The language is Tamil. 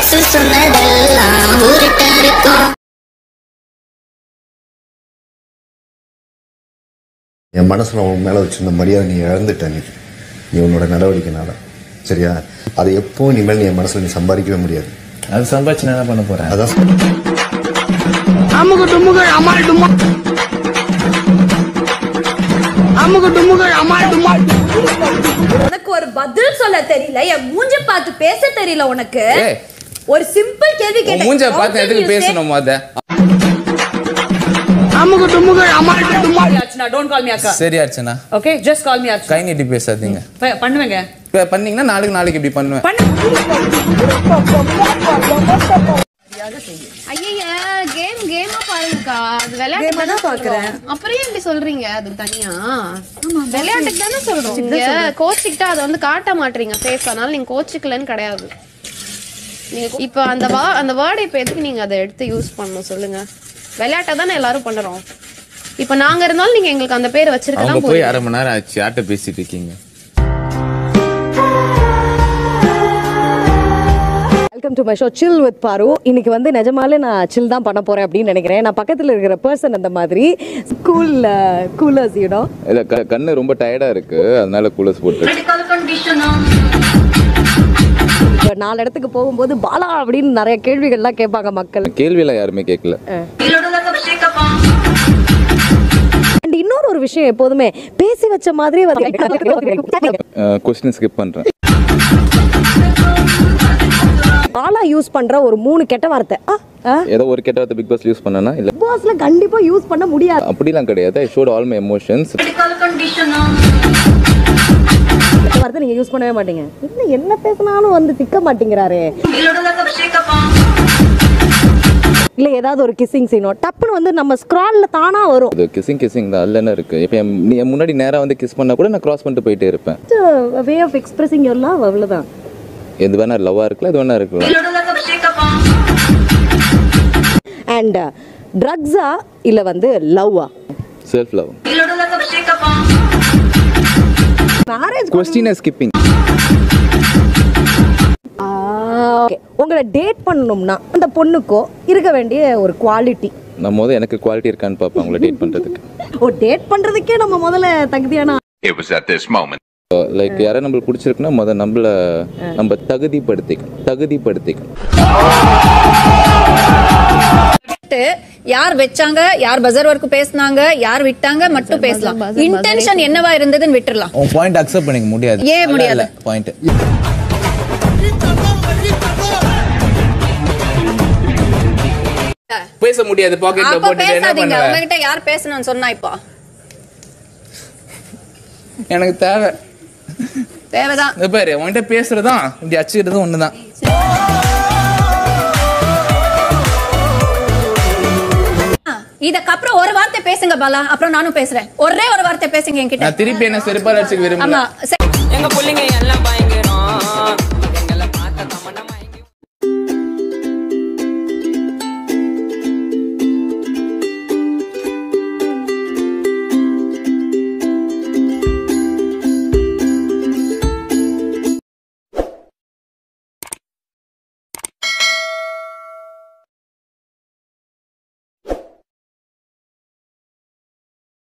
மனசு சொன்னதெல்லாம் ஊருட்ட இருக்கும் என் மனசுல உன் மேல வச்சிருந்த மரியாதை நீ இழந்துட்ட நீ நீ உன்னோட நடவடிக்கைனால சரியா அதை எப்பவும் இனிமேல் நீ என் மனசுல நீ சம்பாதிக்கவே முடியாது அது சம்பாதிச்சு நான் என்ன பண்ண போறேன் அதான் அமுகு டுமுகு அமால் டுமா அமுகு டுமுகு அமால் டுமா உனக்கு ஒரு பதில் சொல்ல தெரியல என் மூஞ்ச பார்த்து பேச தெரியல உனக்கு ஏய். ஒரு சிம்பிள் கேள்வி உன் கேட்டேன் மூஞ்ச How பார்த்து can எதுக்கு you say- பேசணும் அத அமுகு டுமுகு அமால் டுமா அர்ச்சனா டோன்ட் கால் மீ அக்கா சரி Archana okay just call me Archana கை நீட்டி பேசாதீங்க ப- பண்ணுவேங்க இப்ப பண்ணீங்கன்னா நாளைக்கு நாளைக்கு இப்படி பண்ணுவேன் ஐயா கேம் கேமா பாருங்கக்கா அது விளையாட்டு Game ஆ தான் பாக்குறேன். அப்புறம் ஏன் இப்படி சொல்றீங்க அது தனியா விளையாட்டுக்கு தானே சொல்றோம் நீங்க கோச்சிக்கிட்டா அதை வந்து காட்ட மாட்டீங்க ஃபேஸ் அதனால நீங்க கோச்சிக்கலன்னு கிடையாது நீங்க இப்ப அந்த வா அந்த வேர்டை இப்ப எதுக்கு நீங்க அதை எடுத்து யூஸ் பண்ணணும் சொல்லுங்க விளையாட்டா தானே எல்லாரும் பண்றோம் இப்ப நாங்க இருந்தாலும் நீங்க எங்களுக்கு அந்த பேர் அவங்க வச்சிருக்கலாம் போய் போய் அரை மணி நேரம் ஆச்சு யார்கிட்ட பேசிட்டு இருக்கீங்க welcome to my show chill with Paru இன்னைக்கு வந்து நிஜமாலே நான் சில் தான் பண்ண போறேன் அப்படின்னு நினைக்கிறேன் நான் பக்கத்துல இருக்கிற பர்சன் அந்த மாதிரி கூல் கூலர்ஸ் யூனோ இல்ல க- கண்ணு ரொம்ப டயர்டா இருக்கு அதனால கூலர்ஸ் போட்டு இப்போ நாலு இடத்துக்கு போகும்போது பாலா அப்படின்னு நிறைய கேள்விகள்லாம் கேட்பாங்க மக்கள் கேள்வியெல்லாம் யாருமே கேட்கல அண்ட் இன்னொரு ஒரு விஷயம் எப்போதுமே பேசி வச்ச மாதிரி கொஸ்டின் ஸ்கிப் பண்றேன் பாலா யூஸ் பண்ற ஒரு மூணு கெட்ட வார்த்தை ஏதோ ஒரு கெட்ட வார்த்தை பிக் பாஸ் யூஸ் பண்ணனா இல்ல பாஸ்ல கண்டிப்பா யூஸ் பண்ண முடியாது அப்படிலாம் கிடையாது I showed all my emotions கெட்ட வார்த்தை நீங்க யூஸ் பண்ணவே மாட்டீங்க என்ன என்ன பேசினாலும் வந்து சிக்க மாட்டேங்கிறாரே இல்ல ஏதாவது ஒரு கிஸ்ஸிங் சீனோ டப்புன்னு வந்து நம்ம ஸ்க்ரால்ல தானா வரும் அது கிசிங் கிசிங் தான் அதுல என்ன இருக்கு இப்போ என் நீ என் முன்னாடி நேரா வந்து கிஸ் பண்ணா கூட நான் கிராஸ் பண்ணிட்டு போயிட்டே இருப்பேன் way of expressing your love அவ்வளவுதான் எது வேணா லவ்வா இருக்கலாம் எது வேணா இருக்கலாம் அண்ட் ட்ரக்ஸா இல்ல வந்து லவ்வா self love marriage question skipping உங்களை டேட் பண்ணணும்னா அந்த பொண்ணுக்கோ இருக்க வேண்டிய ஒரு குவாலிட்டி நம்ம முத எனக்கு குவாலிட்டி இருக்கான்னு பார்ப்பேன் உங்களை டேட் பண்றதுக்கு ஓ டேட் பண்றதுக்கே நம்ம முதல்ல தகுதியான It was at this moment. Like யாராவது நம்மளுக்கு பிடிச்சிருக்குன்னா முத நம்மள நம்ம தகுதிப்படுத்திக்கணும் தகுதிப்படுத்திக்கணும் யார் வச்சாங்க யார் பஜர் ஒர்க் பேசுனாங்க யார் விட்டாங்க மட்டும் பேசலாம் buzzer, buzzer இன்டென்ஷன் என்னவா இருந்ததுன்னு விட்டுறலாம் உன் பாயிண்ட் அக்செப்ட் பண்ணிக்க முடியாது ஏன் முடியாது? பாயிண்ட் பேச முடியாது பாக்கெட்ல அப்ப போட்டு என்ன பேசாதீங்க பண்ணுவேன் உங்ககிட்ட யார் பேசணும்னு சொன்னா இப்போ எனக்கு தேவை தேவைதான் இந்த பாரு உன்கிட்ட பேசுறதும் இப்படி அச்சுக்கிறதும் ஒண்ணுதான் இதுக்கப்புறம் ஒரு வார்த்தை பேசுங்க பாலா அப்புறம் நானும் பேசுறேன் ஒரே ஒரு வார்த்தை பேசுங்க என்கிட்ட நான் திருப்பி என்ன செருப்பால் அடிச்சுக்க ஆமா விரும்பல சரி. எங்க பிள்ளைங்க எல்லாம்